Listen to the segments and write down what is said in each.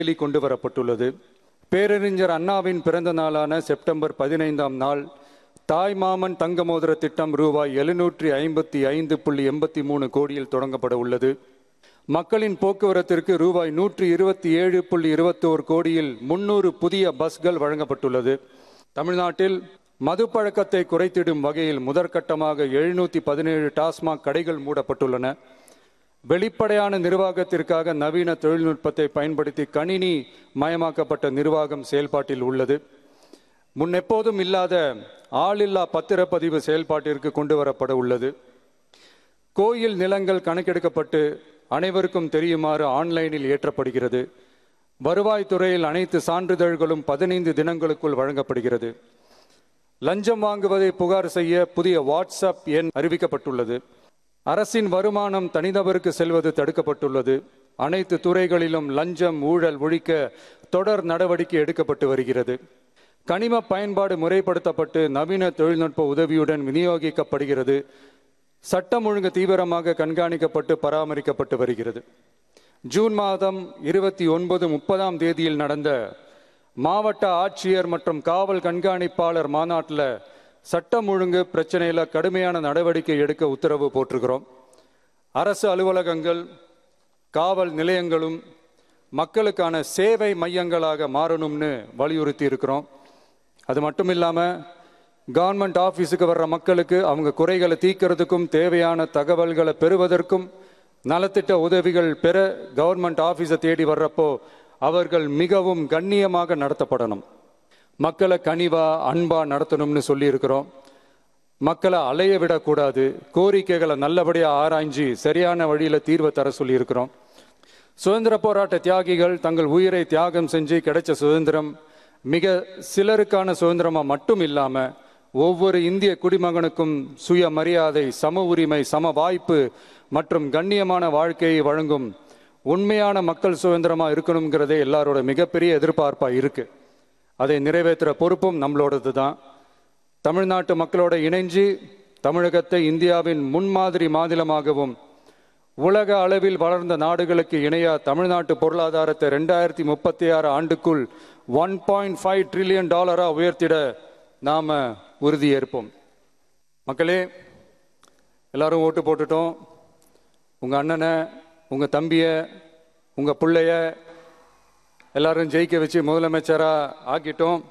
செயலி கொண்டு வரப்பட்டுள்ளது பேரறிஞர் அண்ணாவின் பிறந்த நாளான செப்டம்பர் பதினைந்தாம் நாள் தாய் மாமன் தங்க மோதிர திட்டம் ரூபாய் எழுநூற்றி ஐம்பத்தி ஐந்து புள்ளி எண்பத்தி மூணு கோடியில் தொடங்கப்பட உள்ளது மக்களின் போக்குவரத்திற்கு ரூபாய் நூற்றி இருபத்தி ஏழு புள்ளி இருபத்தோரு கோடியில் முன்னூறு புதிய பஸ்கள் வழங்கப்பட்டுள்ளது தமிழ்நாட்டில் மது பழக்கத்தை குறைத்திடும் வகையில் முதற்கட்டமாக எழுநூற்றி பதினேழு டாஸ்மாக் கடைகள் மூடப்பட்டுள்ளன வெளிப்படையான நிர்வாகத்திற்காக நவீன தொழில்நுட்பத்தை பயன்படுத்தி கணினி மயமாக்கப்பட்ட நிர்வாகம் செயல்பாட்டில் உள்ளது முன்னெப்போதும் இல்லாத ஆளில்லா பத்திரப்பதிவு செயல்பாட்டிற்கு கொண்டு வரப்பட உள்ளது கோயில் நிலங்கள் கணக்கெடுக்கப்பட்டு அனைவருக்கும் தெரியுமாறு ஆன்லைனில் ஏற்றப்படுகிறது வருவாய்த்துறையில் அனைத்து சான்றிதழ்களும் பதினைந்து தினங்களுக்குள் வழங்கப்படுகிறது லஞ்சம் வாங்குவதை புகார் செய்ய புதிய வாட்ஸ்அப் எண் அறிவிக்கப்பட்டுள்ளது அரசின் வருமானம் தனிநபருக்கு செல்வது தடுக்கப்பட்டுள்ளது அனைத்து துறைகளிலும் லஞ்சம் ஊழல் ஒழிக்க தொடர் நடவடிக்கை எடுக்கப்பட்டு வருகிறது கனிம பயன்பாடு முறைப்படுத்தப்பட்டு நவீன தொழில்நுட்ப உதவியுடன் விநியோகிக்கப்படுகிறது சட்டம் ஒழுங்கு தீவிரமாக கண்காணிக்கப்பட்டு பராமரிக்கப்பட்டு வருகிறது ஜூன் மாதம் இருபத்தி ஒன்பது முப்பதாம் தேதியில் நடந்த மாவட்ட ஆட்சியர் மற்றும் காவல் கண்காணிப்பாளர் மாநாட்டில் சட்டம் ஒழுங்கு பிரச்சனையில் கடுமையான நடவடிக்கை எடுக்க உத்தரவு போட்டிருக்கிறோம் அரசு அலுவலகங்கள் காவல் நிலையங்களும் மக்களுக்கான சேவை மையங்களாக மாறணும்னு வலியுறுத்தி இருக்கிறோம் அது மட்டும் இல்லாமல் கவர்மெண்ட் ஆஃபீஸுக்கு வர்ற மக்களுக்கு அவங்க குறைகளை தீர்க்கறதுக்கும் தேவையான தகவல்களை பெறுவதற்கும் நலத்திட்ட உதவிகள் பெற கவர்மெண்ட் ஆஃபீஸை தேடி வர்றப்போ அவர்கள் மிகவும் கண்ணியமாக நடத்தப்படணும் மக்களை கனிவா அன்பா நடத்தணும்னு சொல்லியிருக்கிறோம் மக்களை அலைய விடக்கூடாது கோரிக்கைகளை நல்லபடியாக ஆராய்ஞ்சு சரியான வழியில் தீர்வை தர சொல்லியிருக்கிறோம் சுதந்திர போராட்ட தியாகிகள் தங்கள் உயிரை தியாகம் செஞ்சு கிடைச்ச சுதந்திரம் மிக சிலருக்கான சுதந்திரமா மட்டும் இல்லாம ஒவ்வொரு இந்திய குடிமகனுக்கும் சுய மரியாதை சம உரிமை சம வாய்ப்பு மற்றும் கண்ணியமான வாழ்க்கையை வழங்கும் உண்மையான மக்கள் சுதந்திரமா இருக்கணுங்கிறதே எல்லாரோட மிகப்பெரிய எதிர்பார்ப்பா இருக்கு அதை நிறைவேற்றுற பொறுப்பும் நம்மளோடது தான் தமிழ்நாட்டு மக்களோட இணைஞ்சு தமிழகத்தை இந்தியாவின் முன்மாதிரி மாநிலமாகவும் உலக அளவில் வளர்ந்த நாடுகளுக்கு இணையா தமிழ்நாட்டு பொருளாதாரத்தை ரெண்டாயிரத்தி முப்பத்தி ஆறு ஆண்டுக்குள் ஒன் பாயிண்ட் ஃபைவ் ட்ரில்லியன் டாலரா உயர்த்திட நாம உறுதியேற்போம் மக்களே எல்லாரும் ஓட்டு போட்டுட்டோம் உங்க அண்ணனை உங்க தம்பிய உங்க பிள்ளைய எல்லாரும் ஜெயிக்க வச்சு முதலமைச்சரா ஆக்கிட்டோம்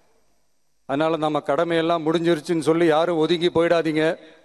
அதனால நம்ம கடமையெல்லாம் முடிஞ்சிருச்சுன்னு சொல்லி யாரும் ஒதுங்கி போயிடாதீங்க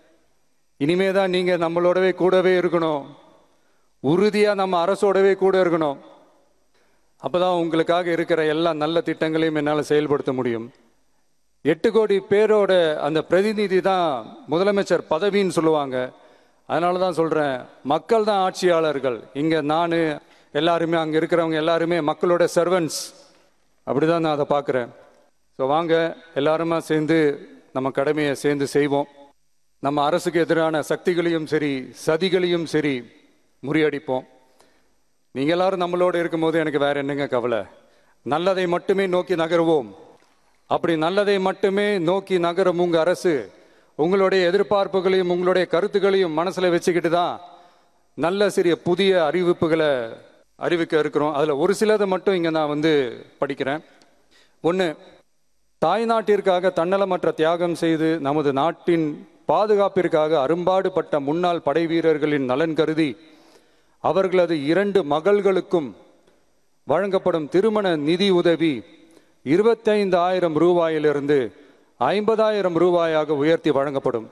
இனிமே தான் நீங்க நம்மளோடவே கூடவே இருக்கணும் உறுதியா நம்ம அரசோடவே கூட இருக்கணும் அப்பதான் உங்களுக்காக இருக்கிற எல்லா நல்ல திட்டங்களையும் என்னால் செயல்படுத்த முடியும் எட்டு கோடி பேரோட அந்த பிரதிநிதி தான் முதலமைச்சர் பதவின்னு சொல்லுவாங்க அதனால தான் சொல்றேன் மக்கள் தான் ஆட்சியாளர்கள் இங்க நான் எல்லாருமே அங்க இருக்கிறவங்க எல்லாருமே மக்களோட சர்வன்ஸ் அப்படிதான் நான் அதை பார்க்குறேன் ஸோ வாங்க எல்லாருமா சேர்ந்து நம்ம கடமையை சேர்ந்து செய்வோம் நம்ம அரசுக்கு எதிரான சக்திகளையும் சரி சதிகளையும் சரி முறியடிப்போம் நீங்க எல்லாரும் நம்மளோட இருக்கும்போது எனக்கு வேற என்னங்க கவலை நல்லதை மட்டுமே நோக்கி நகருவோம் அப்படி நல்லதை மட்டுமே நோக்கி நகரும் உங்க அரசு உங்களுடைய எதிர்பார்ப்புகளையும் உங்களுடைய கருத்துக்களையும் மனசுல வச்சுக்கிட்டு தான் நல்ல சிறிய புதிய அறிவிப்புகளை அறிவிக்க இருக்கிறோம் அதுல ஒரு சிலதை மட்டும் இங்க நான் வந்து படிக்கிறேன் ஒன்று தாய்நாட்டிற்காக தன்னலமற்ற தியாகம் செய்து நமது நாட்டின் பாதுகாப்பிற்காக அரும்பாடுபட்ட முன்னாள் படை வீரர்களின் நலன் கருதி அவர்களது இரண்டு மகள்களுக்கும் வழங்கப்படும் திருமண நிதி உதவி இருபத்தைந்து ஆயிரம் ரூபாயிலிருந்து ஐம்பதாயிரம் ரூபாயாக உயர்த்தி வழங்கப்படும்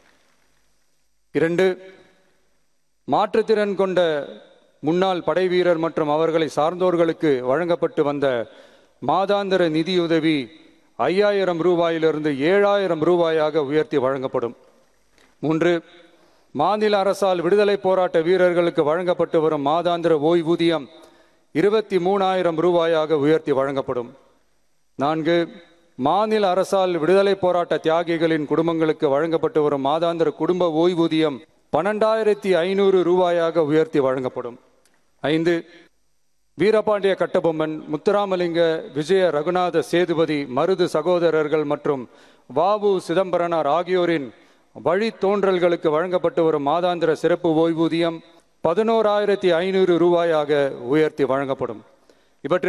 இரண்டு மாற்றுத்திறன் கொண்ட முன்னாள் படை வீரர் மற்றும் அவர்களை சார்ந்தோர்களுக்கு வழங்கப்பட்டு வந்த மாதாந்திர நிதியுதவி ஐயாயிரம் ரூபாயிலிருந்து ஏழாயிரம் ரூபாயாக உயர்த்தி வழங்கப்படும் மூன்று மாநில அரசால் விடுதலை போராட்ட வீரர்களுக்கு வழங்கப்பட்டு வரும் மாதாந்திர ஓய்வூதியம் இருபத்தி மூணாயிரம் ரூபாயாக உயர்த்தி வழங்கப்படும் நான்கு மாநில அரசால் விடுதலை போராட்ட தியாகிகளின் குடும்பங்களுக்கு வழங்கப்பட்டு வரும் மாதாந்திர குடும்ப ஓய்வூதியம் பன்னெண்டாயிரத்தி ஐநூறு ரூபாயாக உயர்த்தி வழங்கப்படும் ஐந்து வீரபாண்டிய கட்டபொம்மன் முத்துராமலிங்க விஜய ரகுநாத சேதுபதி மருது சகோதரர்கள் மற்றும் வாவு சிதம்பரனார் ஆகியோரின் வழித்தோன்றல்களுக்கு வழங்கப்பட்டு வரும் மாதாந்திர சிறப்பு ஓய்வூதியம் பதினோராயிரத்தி ஐநூறு ரூபாயாக உயர்த்தி வழங்கப்படும் இவற்றில்